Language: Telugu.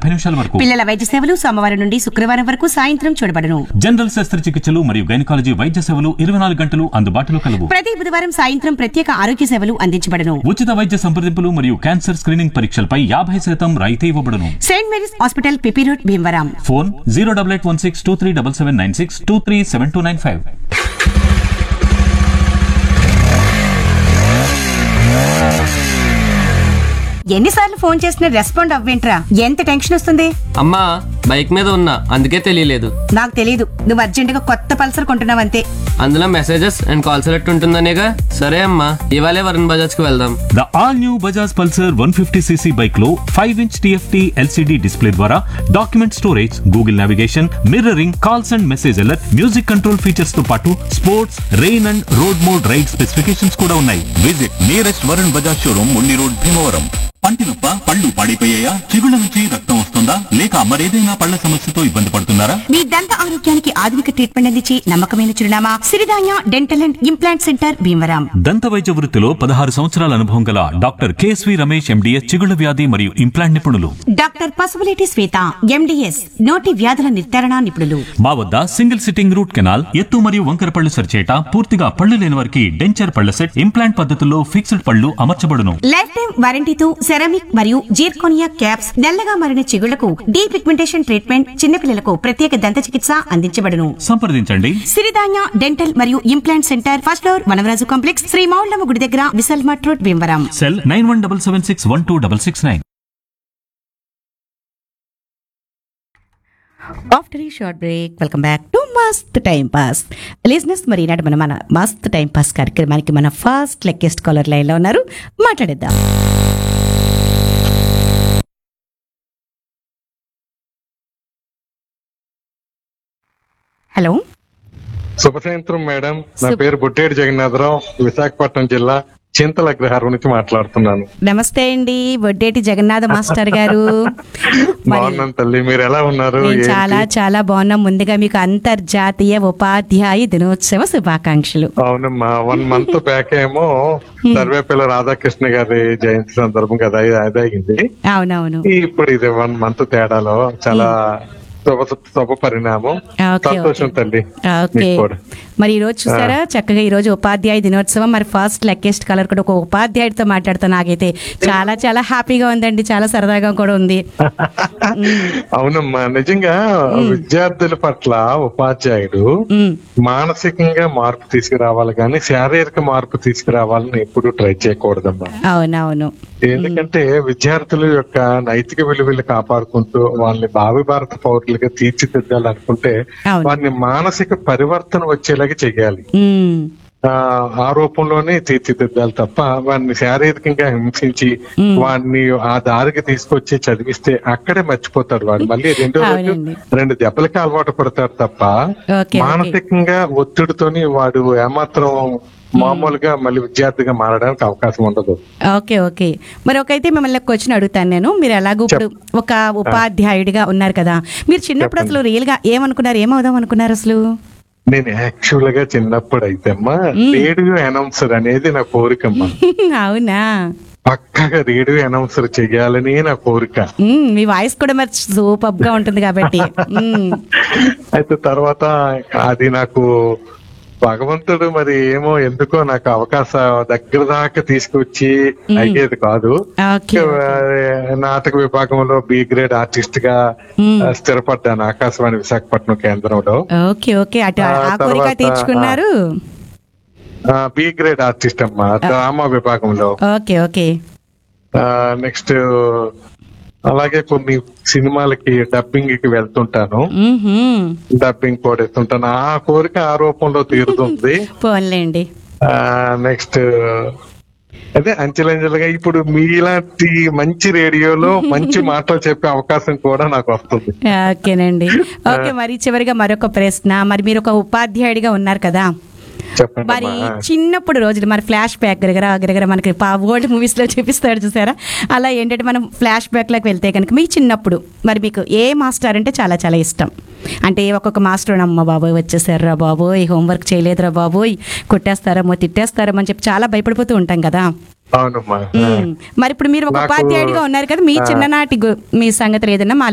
ముప్పై నిమిషాల వరకు పిల్లల వైద్య సేవలు సోమవారం నుండి శుక్రవారం వరకు సాయంత్రం చూడబడును జనరల్ శస్త్రచికిత్సలు మరియు గైనకాలజీ వైద్య సేవలు ఇరవై నాలుగు గంటలు అందుబాటులో కలవు ప్రతి బుధవారం సాయంత్రం ప్రత్యేక ఆరోగ్య సేవలు అందించబడును ఉచిత వైద్య సంప్రదింపులు మరియు క్యాన్సర్ స్క్రీనింగ్ పరీక్షలపై యాభై శాతం రాయితీ ఇవ్వబడును saint Mary's hospital PP road Bhimavaram phone zero double eight one six two three double seven nine six two three seven two nine five ఎన్నిసార్లు ఫోన్ చేసినా రెస్పాండ్ అవ్వేంట్రా ఎంత టెన్షన్ వస్తుంది అమ్మా బైక్ మీద ఉన్నా అందుకే తెలియలేదు నాకు తెలియదు నువ్వు అర్జెంట్ గా కొత్త పల్సర్ కొంటున్నావు అంతే అందులో మెసేజెస్ అండ్ కాల్ సెలెక్ట్ ఉంటుందనేగా సరే అమ్మా ఇవాళే వరుణ్ బజాజ్ కి వెళ్దాం the all new Bajaj Pulsar one fifty CC bike లో five inch TFT LCD display ద్వారా document storage Google navigation mirroring calls and message alert music control features తో పాటు sports rain and road mode ride specifications కూడా ఉన్నాయి visit nearest Varun Bajaj showroom Mundi road Bhimavaram పంటి నొప్ప పళ్ళు పాడైపోయాయా చిగుళ్ళ నుంచి రక్తం వస్తుందా లేక మరేదైనా పళ్ళ సమస్యతో ఇబ్బంది పడుతున్నారా మీ దంత ఆరోగ్యానికి ఆధునిక ట్రీట్మెంట్ అందించి నమ్మకమైన చిరునామా Siridhanya dental and implant centre Bhimavaram దంత వైద్య వృత్తిలో పదహారు సంవత్సరాల అనుభవం గల డాక్టర్ కేఎస్వి రమేష్ ఎండిఎస్ చిగుళ్ళ వ్యాధి మరియు ఇంప్లాంట్ నిపుణులు డాక్టర్ పసుపులేటి శ్వేత ఎండిఎస్ నోటి వ్యాధుల నిర్ధారణ నిపుణులు మా వద్ద సింగిల్ సిట్టింగ్ రూట్ కెనాల్ ఎత్తు మరియు వంకర పళ్ళు సరిచేట పూర్తిగా పళ్ళు లేని వారికి డెంచర్ పళ్ళ సెట్ ఇంప్లాంట్ పద్ధతుల్లో ఫిక్స్డ్ పళ్ళు అమర్చబడును లైఫ్ టైం వారంటీతో సెరామిక్ మరియు జీర్కోనియా క్యాప్స్ నల్లగా మారిన చిగుళ్లకు డీ పిగ్మెంటేషన్ ట్రీట్మెంట్ చిన్నపిల్లలకు ప్రత్యేక దంత చికిత్స అందించబడును సంప్రదించండి సిరిధాన్య డెంటల్ మరియు implant centre first floor Vanamaraju complex Shri Moullamma గుడి దగ్గర Vishal mart road Bhimavaram cell nine one double seven six one two double six nine after ఈ short break welcome back to mast time pass listeners మరి ఈనాటి మన మన మస్త్ టైం పాస్ కార్యక్రమానికి మన ఫస్ట్ లెక్కెస్ట్ కాలర్ లైన్లో ఉన్నారు మాట్లాడేద్దాం హలో శుభ సాయంత్రం మేడం నా శుభ- పేరు బుట్టేడు జగన్నాథరావు విశాఖపట్నం జిల్లా చింతల అగ్రహారం నుంచి మాట్లాడుతున్నాను నమస్తే అండి వడ్డేటి జగన్నాథ మాస్టర్ గారు మరి బాగున్నాను తల్లి మీరు ఎలా ఉన్నారు నేను ఏంటి? చాలా చాలా బాగున్నాం ముందుగా మీకు అంతర్జాతీయ ఉపాధ్యాయ దినోత్సవ శుభాకాంక్షలు అవునమ్మా వన్ మంత్ బ్యాక్ ఏమో సర్వేపల్లి రాధాకృష్ణ గారి జయంతి సందర్భంగా అది అది అయింది అవునవును ఇప్పుడు ఇది వన్ మంత్ తేడాలో చాలా శుభ శుభ పరిణామం ఓకే, సంతోషం ఓకే. తల్లి ఓకే మీకు కూడా. మరి ఈ రోజు చూసారా చక్కగా ఈ రోజు ఉపాధ్యాయ దినోత్సవం మరి ఫస్ట్ లెక్కెస్ట్ కలర్ కూడా ఒక ఉపాధ్యాయుడితో మాట్లాడుతా నాకైతే చాలా చాలా హ్యాపీగా ఉందండి చాలా సరదాగా కూడా ఉంది అవునమ్మా నిజంగా విద్యార్థుల పట్ల ఉపాధ్యాయుడు ఉమ్, మానసికంగా మార్పు తీసుకురావాలి కానీ శారీరక మార్పు తీసుకురావాలని ఎప్పుడు ట్రై చేయకూడదమ్మా అవునవును ఎందుకంటే విద్యార్థుల యొక్క నైతిక విలువలు కాపాడుకుంటూ వాళ్ళని భావి భారత పౌరులుగా తీర్చిదిద్దాలనుకుంటే అవును. వారిని మానసిక పరివర్తన వచ్చేలాగా చెయ్యాలి ఉమ్, ఆ, ఆ రూపంలోనే తీర్చిదిద్దాలి తప్ప వాడిని శారీరకంగా హింసించి వాడిని ఆ దారికి తీసుకొచ్చి చదివిస్తే అక్కడే మర్చిపోతాడు వాడు మళ్ళీ రెండో రోజు అవునండి. రెండు దెబ్బలకి అలవాటు పడతాడు తప్ప ఓకే, ఓకే. మానసికంగా ఒత్తిడితోని వాడు ఏమాత్రం మామూలుగా మళ్ళీ విద్యార్థిగా మారడానికి అవకాశం ఉండదు ఓకే ఓకే మరి ఒకైతే మిమ్మల్ని క్వశ్చన్ అడుగుతాను నేను మీరు ఎలాగో ఇప్పుడు ఒక ఉపాధ్యాయుడిగా ఉన్నారు కదా మీరు చిన్నప్పుడు అసలు రియల్ గా ఏమనుకున్నారు ఏమవుదాం అనుకున్నారు అసలు నేను యాక్చువల్ గా చిన్నప్పుడు అయితే అమ్మా రేడియో అనౌన్సర్ అనేది నా కోరికమ్మా అవునా పక్కగా రేడియో అనౌన్సర్ చెయ్యాలని నా కోరిక మ్మ్, మీ వాయిస్ కూడా మరి సూపర్ గా ఉంటుంది కాబట్టి మ్మ్. అయితే తర్వాత అది నాకు భగవంతుడు మరి ఏమో ఎందుకో నాకు అవకాశం దగ్గర దాకా తీసుకొచ్చి అయ్యేది కాదు ఓకే ఆ, నాటక విభాగంలో బి గ్రేడ్ ఆర్టిస్ట్ గా ఆ, స్థిరపడ్డాను ఆకాశవాణి విశాఖపట్నం కేంద్రంలో ఓకే ఓకే అటు ఆ ఆ కోరిక తర్వాత, తీర్చుకున్నారు బి గ్రేడ్ ఆర్టిస్ట్ అమ్మా డ్రామా విభాగంలో ఓకే ఓకే నెక్స్ట్ అలాగే కొన్ని సినిమాలకి డబ్బింగ్ కి వెళ్తుంటాను మ్మ్హ్మ్. డబ్బింగ్ కూడా ఇస్తుంటాను ఆ కోరిక ఆ రూపంలో తీరుతుంది పోన్లేండి నెక్స్ట్ అదే అంచెలంచెలుగా ఇప్పుడు మీలాంటి మంచి రేడియోలో మంచి మాటలు చెప్పే అవకాశం కూడా నాకు వస్తుంది ఓకేనండి ఓకే మరి చివరిగా మరొక ప్రశ్న మరి మీరు ఒక ఉపాధ్యాయుడిగా ఉన్నారు కదా చెప్పండి మరి అమ్మా. చిన్నప్పుడు రోజులు మరి ఫ్లాష్ బ్యాక్ గిరగర గిరగర మనకి ఓల్డ్ మూవీస్ లో చూపిస్తాడు చూసారా అలా ఏంటంటే మనం ఫ్లాష్ బ్యాక్ లోకి వెళ్తే కనుక మీ చిన్నప్పుడు మరి మీకు ఏ మాస్టర్ అంటే చాలా చాలా ఇష్టం అంటే ఒక్కొక్క మాస్టర్ అమ్మ బాబోయ్ వచ్చేసారా బాబోయ్ హోంవర్క్ చేయలేదురా బాబోయ్ కొట్టేస్తారేమో తిట్టేస్తారేమో అని చెప్పి చాలా భయపడిపోతూ ఉంటాం కదా అవునమ్మా ఉమ్. మరి ఇప్పుడు మీరు ఒక నాకు- ఉపాధ్యాయుడిగా ఉన్నారు కదా మీ చిన్ననాటి గు- మీ సంగతులు ఏదైనా మా